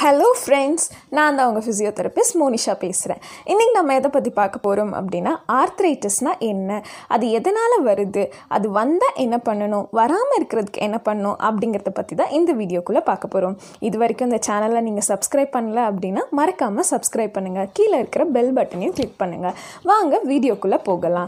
hello friends நான் தான் உங்கள் ஃபிசியோதெரபிஸ்ட் மோனிஷா பேசுகிறேன் இன்றைக்கி நம்ம எதை பற்றி பார்க்க போகிறோம் அப்படின்னா ஆர்த்ரைட்டிஸ்னால் என்ன அது எதனால் வருது அது வந்தால் என்ன பண்ணணும் வராமல் இருக்கிறதுக்கு என்ன பண்ணணும் அப்படிங்கிறத பற்றி தான் இந்த வீடியோக்குள்ளே பார்க்க போகிறோம் இது வரைக்கும் இந்த சேனலை நீங்கள் சப்ஸ்கிரைப் பண்ணல அப்படின்னா மறக்காமல் சப்ஸ்கிரைப் பண்ணுங்கள் கீழே இருக்கிற பெல் பட்டனையும் கிளிக் பண்ணுங்கள் வாங்க வீடியோக்குள்ளே போகலாம்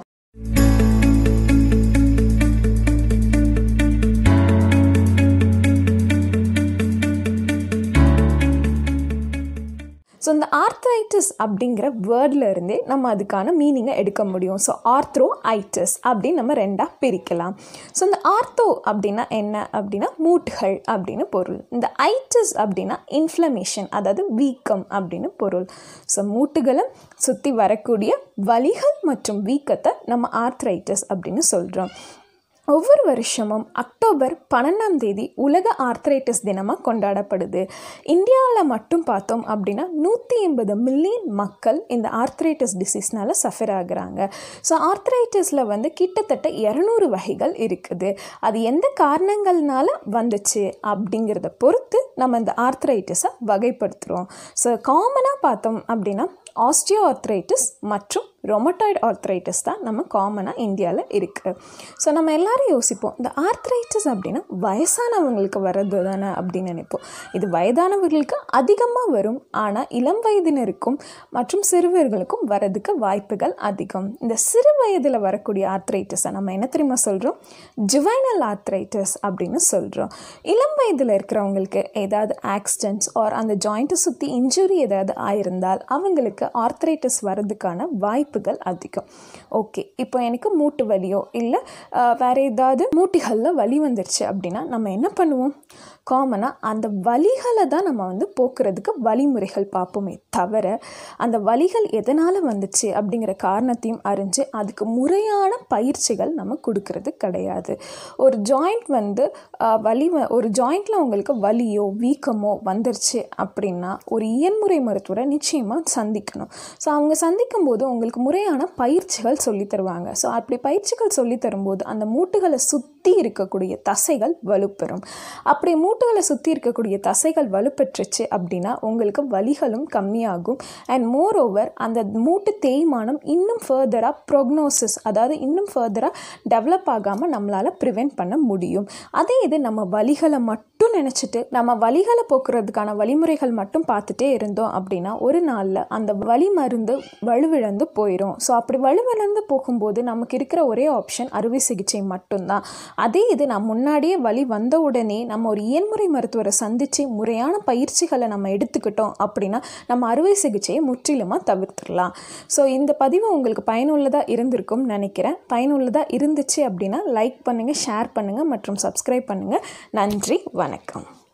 ஸோ இந்த ஆர்த்ரைட்டிஸ் அப்படிங்கிற வேர்டில் இருந்தே நம்ம அதுக்கான மீனிங்கை எடுக்க முடியும் ஸோ ஆர்த்ரோ ஐட்டிஸ் அப்படின்னு நம்ம ரெண்டாக பிரிக்கலாம் ஸோ இந்த ஆர்த்தோ அப்படின்னா என்ன அப்படின்னா மூட்டுகள் அப்படின்னு பொருள் இந்த ஐட்டிஸ் அப்படின்னா இன்ஃப்ளமேஷன் அதாவது வீக்கம் அப்படின்னு பொருள் ஸோ மூட்டுகளை சுற்றி வரக்கூடிய வலிகள் மற்றும் வீக்கத்தை நம்ம ஆர்த்ரைட்டிஸ் அப்படின்னு சொல்கிறோம் ஒவ்வொரு வருஷமும் அக்டோபர் பன்னெண்டாம் தேதி உலக ஆர்த்ரைட்டிஸ் தினமாக கொண்டாடப்படுது இந்தியாவில் மட்டும் பார்த்தோம் அப்படின்னா நூற்றி எண்பது மில்லியன் மக்கள் இந்த ஆர்த்ரைட்டிஸ் டிசீஸ்னால் சஃபர் ஆகுறாங்க ஸோ ஆர்த்ரைட்டிஸில் வந்து கிட்டத்தட்ட இரநூறு வகைகள் இருக்குது அது எந்த காரணங்கள்னால வந்துச்சு அப்படிங்கிறத பொறுத்து நம்ம இந்த ஆர்த்ரைட்டிஸை வகைப்படுத்துகிறோம் ஸோ காமனாக பார்த்தோம் அப்படின்னா ஆஸ்டியோ ஆர்த்ரைட்டிஸ் மற்றும் ரொமட்டாய்டு ஆர்த்ரைட்டிஸ் தான் நம்ம காமனாக இந்தியாவில் இருக்குது ஸோ நம்ம எல்லாரும் யோசிப்போம் இந்த ஆர்த்ரைட்டிஸ் அப்படின்னா வயசானவங்களுக்கு வர்றது தானே அப்படின்னு நினைப்போம் இது வயதானவர்களுக்கு அதிகமாக வரும் ஆனால் இளம் வயதினருக்கும் மற்றும் சிறுவர்களுக்கும் வரதுக்கு வாய்ப்புகள் அதிகம் இந்த சிறு வயதில் வரக்கூடிய ஆர்த்ரைட்டிஸை நம்ம என்ன தெரியுமா சொல்கிறோம் ஜுவைனல் ஆர்த்ரைட்டிஸ் அப்படின்னு சொல்கிறோம் இளம் வயதில் இருக்கிறவங்களுக்கு ஏதாவது ஆக்சிடென்ட்ஸ் ஆர் அந்த ஜாயிண்ட்டை சுற்றி இன்ஜுரி ஏதாவது ஆயிருந்தால் அவங்களுக்கு ஆர்த்ரைட்டிஸ் வர்றதுக்கான வாய்ப்புகள் அதிகம் ஓகே இப்போ எனக்கு மூட்டு வலியோ இல்லை வேறு ஏதாவது மூட்டுகளில் வலி வந்துருச்சு அப்படின்னா நம்ம என்ன பண்ணுவோம் காமனாக அந்த வலிகளை தான் நம்ம வந்து போக்குறதுக்கு வழிமுறைகள் பார்ப்போமே தவிர அந்த வலிகள் எதனால் வந்துச்சு அப்படிங்கிற காரணத்தையும் அறிஞ்சு அதுக்கு முறையான பயிற்சிகள் நம்ம கொடுக்கறது கிடையாது ஒரு ஜாயிண்ட் வந்து வலி ஒரு ஜாயிண்டில் உங்களுக்கு வலியோ வீக்கமோ வந்துருச்சு அப்படின்னா ஒரு இயன்முறை மருத்துவரை நிச்சயமாக சந்திக்கணும் ஸோ அவங்க சந்திக்கும் போது உங்களுக்கு முறையான பயிற்சிகள் சொல்லி தருவாங்க ஸோ அப்படி பயிற்சிகள் சொல்லி தரும்போது அந்த மூட்டுகளை சுற்றி இருக்கக்கூடிய தசைகள் வலுப்பெறும் அப்படி மூட்டுகளை சுற்றி இருக்கக்கூடிய தசைகள் வலுப்பெற்றுச்சு அப்படின்னா உங்களுக்கு வலிகளும் கம்மியாகும் அண்ட் மோர் ஓவர் அந்த மூட்டு தேய்மானம் இன்னும் ஃபர்தராக ப்ரொக்னோசிஸ் அதாவது இன்னும் ஃபர்தராக டெவலப் ஆகாமல் நம்மளால் ப்ரிவெண்ட் பண்ண முடியும் அதே இது நம்ம வலிகளை மட்டும் நினச்சிட்டு நம்ம வலிகளை போக்குறதுக்கான வழிமுறைகள் மட்டும் பார்த்துட்டே இருந்தோம் அப்படின்னா ஒரு நாளில் அந்த வலி மருந்து வலுவிழந்து போயிடும் ஸோ அப்படி வலுவிழந்து போகும்போது நமக்கு இருக்கிற ஒரே ஆப்ஷன் அறுவை சிகிச்சை மட்டும்தான் அதே இது நான் முன்னாடியே வலி வந்த உடனே நம்ம ஒரு இயன்முறை மருத்துவரை சந்தித்து முறையான பயிற்சிகளை நம்ம எடுத்துக்கிட்டோம் அப்படின்னா நம்ம அறுவை சிகிச்சையை முற்றிலுமாக தவிர்த்துடலாம் ஸோ இந்த பதிவு உங்களுக்கு பயனுள்ளதாக இருந்திருக்கும்னு நினைக்கிறேன் பயனுள்ளதாக இருந்துச்சு அப்படின்னா லைக் பண்ணுங்கள் ஷேர் பண்ணுங்கள் மற்றும் சப்ஸ்கிரைப் பண்ணுங்கள் நன்றி வணக்கம்